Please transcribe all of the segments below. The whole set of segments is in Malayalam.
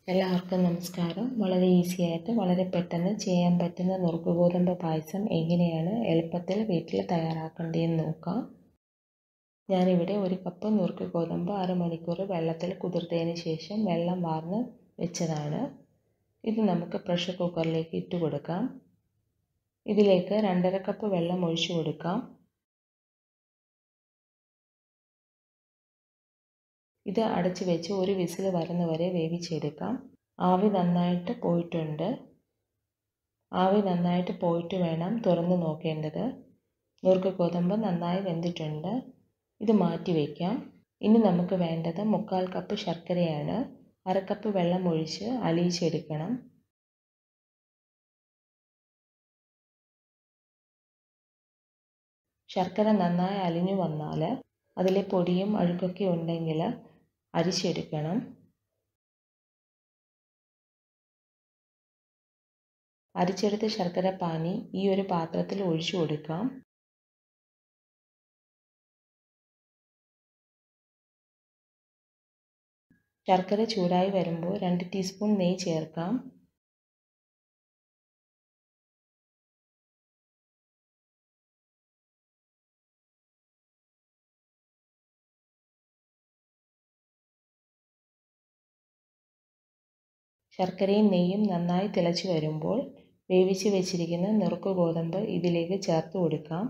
എല്ലാവർക്കും നമസ്കാരം വളരെ ഈസി ആയിട്ട് വളരെ പെട്ടെന്ന് ചെയ്യാൻ പറ്റുന്ന നുറുക്ക് ഗോതമ്പ് പായസം എങ്ങനെയാണ് എളുപ്പത്തിൽ വീട്ടിൽ തയ്യാറാക്കേണ്ടതെന്ന് നോക്കാം ഞാനിവിടെ ഒരു കപ്പ് നുറുക്ക് ഗോതമ്പ് അരമണിക്കൂർ വെള്ളത്തിൽ കുതിർത്തതിന് ശേഷം വെള്ളം വാർന്ന് വെച്ചതാണ് ഇത് നമുക്ക് പ്രഷർ കുക്കറിലേക്ക് ഇട്ട് കൊടുക്കാം ഇതിലേക്ക് രണ്ടര കപ്പ് വെള്ളം ഒഴിച്ചു കൊടുക്കാം ഇത് അടച്ചു വെച്ച് ഒരു വിസിൽ വരുന്നവരെ വേവിച്ചെടുക്കാം ആവി നന്നായിട്ട് പോയിട്ടുണ്ട് ആവി നന്നായിട്ട് പോയിട്ട് വേണം തുറന്ന് നോക്കേണ്ടത് നുറുക്ക് ഗോതമ്പ് നന്നായി വെന്തിട്ടുണ്ട് ഇത് മാറ്റി വയ്ക്കാം ഇനി നമുക്ക് വേണ്ടത് മുക്കാൽ കപ്പ് ശർക്കരയാണ് അര കപ്പ് വെള്ളം ഒഴിച്ച് അലിയിച്ചെടുക്കണം ശർക്കര നന്നായി അലിഞ്ഞു വന്നാൽ അതിലെ പൊടിയും അഴുക്കൊക്കെ ഉണ്ടെങ്കിൽ അരിച്ചെടുക്കണം അരിച്ചെടുത്ത ശർക്കര പാനി ഈ ഒരു പാത്രത്തിൽ ഒഴിച്ചു കൊടുക്കാം ശർക്കര ചൂടായി വരുമ്പോൾ രണ്ട് ടീസ്പൂൺ നെയ്യ് ചേർക്കാം ശർക്കരയും നെയ്യും നന്നായി തിളച്ച് വരുമ്പോൾ വേവിച്ച് വെച്ചിരിക്കുന്ന നുറുക്ക് ഗോതമ്പ് ഇതിലേക്ക് ചേർത്ത് കൊടുക്കാം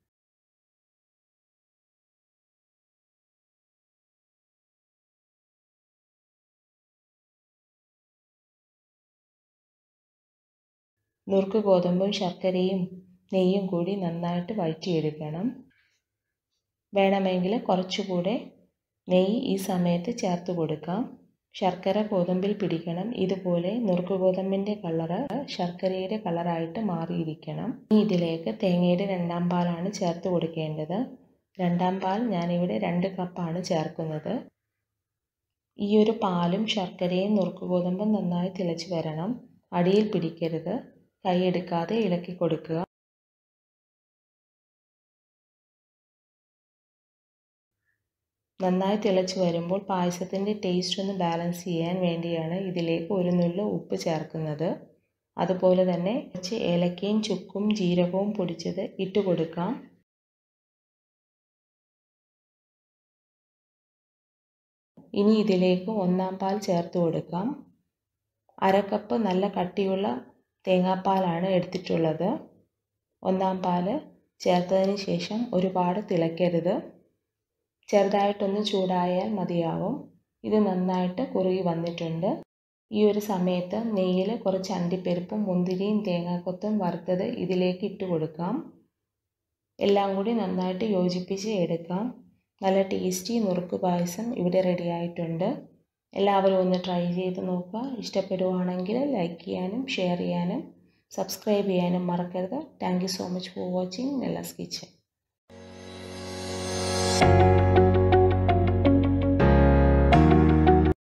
നുറുക്ക് ഗോതമ്പും ശർക്കരയും നെയ്യും കൂടി നന്നായിട്ട് വഴറ്റിയെടുക്കണം വേണമെങ്കിൽ കുറച്ചുകൂടെ നെയ്യ് ഈ സമയത്ത് ചേർത്ത് കൊടുക്കാം ശർക്കര ഗോതമ്പിൽ പിടിക്കണം ഇതുപോലെ നുറുക്ക് ഗോതമ്പിൻ്റെ കളറ് ശർക്കരയുടെ കളറായിട്ട് മാറിയിരിക്കണം ഇനി ഇതിലേക്ക് തേങ്ങയുടെ രണ്ടാം പാലാണ് ചേർത്ത് കൊടുക്കേണ്ടത് രണ്ടാം പാൽ ഞാനിവിടെ രണ്ട് കപ്പാണ് ചേർക്കുന്നത് ഈ ഒരു പാലും ശർക്കരയും നുറുക്ക് ഗോതമ്പും നന്നായി തിളച്ച് വരണം അടിയിൽ പിടിക്കരുത് കൈയെടുക്കാതെ ഇളക്കി കൊടുക്കുക നന്നായി തിളച്ച് വരുമ്പോൾ പായസത്തിൻ്റെ ടേസ്റ്റ് ഒന്ന് ബാലൻസ് ചെയ്യാൻ വേണ്ടിയാണ് ഇതിലേക്ക് ഒരു നുള്ളു ഉപ്പ് ചേർക്കുന്നത് അതുപോലെ തന്നെ കുറച്ച് ഏലക്കയും ചുക്കും ജീരകവും പൊടിച്ചത് ഇട്ട് കൊടുക്കാം ഇനി ഇതിലേക്ക് ഒന്നാം പാൽ ചേർത്ത് കൊടുക്കാം അര കപ്പ് നല്ല കട്ടിയുള്ള തേങ്ങാപ്പാലാണ് എടുത്തിട്ടുള്ളത് ഒന്നാം പാൽ ചേർത്തതിന് ശേഷം ഒരുപാട് തിളയ്ക്കരുത് ചെറുതായിട്ടൊന്ന് ചൂടായാൽ മതിയാവും ഇത് നന്നായിട്ട് കുറുകി വന്നിട്ടുണ്ട് ഈ ഒരു സമയത്ത് നെയ്യിൽ കുറച്ച് അണ്ടിപ്പരിപ്പും മുന്തിരിയും തേങ്ങാക്കൊത്തും വറുത്തത് ഇതിലേക്ക് ഇട്ട് കൊടുക്കാം എല്ലാം കൂടി നന്നായിട്ട് യോജിപ്പിച്ച് എടുക്കാം നല്ല ടേസ്റ്റി നുറുക്ക് പായസം ഇവിടെ റെഡി ആയിട്ടുണ്ട് എല്ലാവരും ഒന്ന് ട്രൈ ചെയ്ത് നോക്കുക ഇഷ്ടപ്പെടുവാണെങ്കിൽ ലൈക്ക് ചെയ്യാനും ഷെയർ ചെയ്യാനും സബ്സ്ക്രൈബ് ചെയ്യാനും മറക്കരുത് thank you so much for watching Nella's kitchen